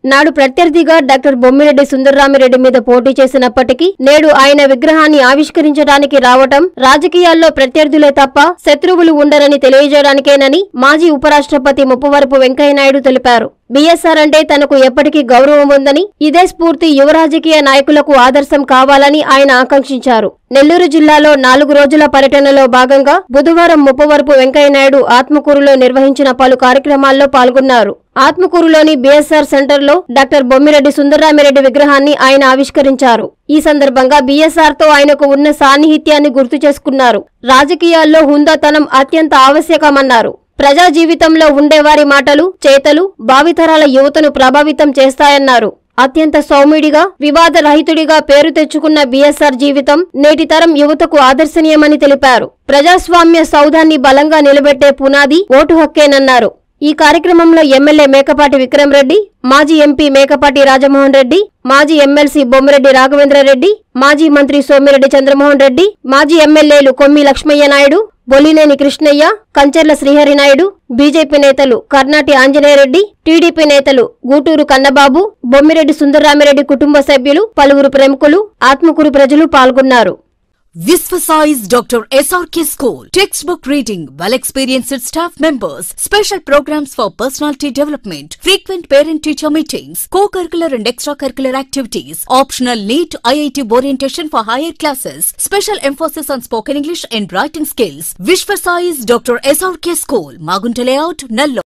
నాడు ప్రత్యర్థిగా డాక్టర్ బొమ్మిరెడ్డి సుందర్రామిరెడ్డి మీద పోటీ చేసినప్పటికీ నేడు ఆయన విగ్రహాన్ని ఆవిష్కరించడానికి రావటం రాజకీయాల్లో ప్రత్యర్థులే తప్ప శత్రువులు ఉండరని తెలియజేయడానికేనని మాజీ ఉపరాష్ట్రపతి ముప్పవరపు వెంకయ్యనాయుడు తెలిపారు బీఎస్ఆర్ అంటే తనకు ఎప్పటికీ గౌరవం ఉందని ఇదే స్ఫూర్తి యువ రాజకీయ నాయకులకు ఆదర్శం కావాలని ఆయన ఆకాంక్షించారు నెల్లూరు జిల్లాలో నాలుగు రోజుల పర్యటనలో భాగంగా బుధవారం ముప్పవరపు వెంకయ్యనాయుడు ఆత్మకూరులో నిర్వహించిన పలు కార్యక్రమాల్లో పాల్గొన్నారు ఆత్మకూరులోని బీఎస్ఆర్ సెంటర్లో డాక్టర్ బొమ్మిరెడ్డి సుందరరామిరెడ్డి విగ్రహాన్ని ఆయన ఆవిష్కరించారు ఈ సందర్భంగా బీఎస్ఆర్ తో ఆయనకు ఉన్న సాన్నిహిత్యాన్ని గుర్తు చేసుకున్నారు రాజకీయాల్లో హుందాతనం అత్యంత ఆవశ్యకమన్నారు ప్రజా జీవితంలో ఉండేవారి మాటలు చేతలు భావితరాల యువతను ప్రభావితం చేస్తాయన్నారు అత్యంత సౌమ్యుడిగా వివాదరహితుడిగా పేరు తెచ్చుకున్న బీఎస్ఆర్ జీవితం నేటి తరం యువతకు ఆదర్శనీయమని తెలిపారు ప్రజాస్వామ్య సౌధాన్ని బలంగా నిలబెట్టే పునాది ఓటు హక్కేనన్నారు ఈ కార్యక్రమంలో ఎమ్మెల్యే మేకపాటి విక్రమరెడ్డి మాజీ ఎంపీ మేకపాటి రాజమోహన్ రెడ్డి మాజీ ఎమ్మెల్సీ బొమ్మిరెడ్డి రాఘవేంద్రరెడ్డి మాజీ మంత్రి సోమిరెడ్డి చంద్రమోహన్ రెడ్డి మాజీ ఎమ్మెల్యేలు కొమ్మి లక్ష్మయ్య నాయుడు బొల్లినేని కృష్ణయ్య కంచెర్ల శ్రీహరినాయుడు బీజేపీ నేతలు కర్నాటి ఆంజనేయరెడ్డి టీడీపీ నేతలు గూటూరు కన్నబాబు బొమ్మిరెడ్డి సుందరరామిరెడ్డి కుటుంబ సభ్యులు పలువురు ప్రముఖులు ఆత్మకూరు ప్రజలు పాల్గొన్నారు Visvasize Dr. SRK School. Textbook reading, well experienced staff members, special programs for personality development, frequent parent teacher meetings, co curricular and extracurricular activities, optional NEET IIT orientation for higher classes, special emphasis on spoken English and writing skills. Visvasize Dr. SRK School, Magunta Layout, Nallo.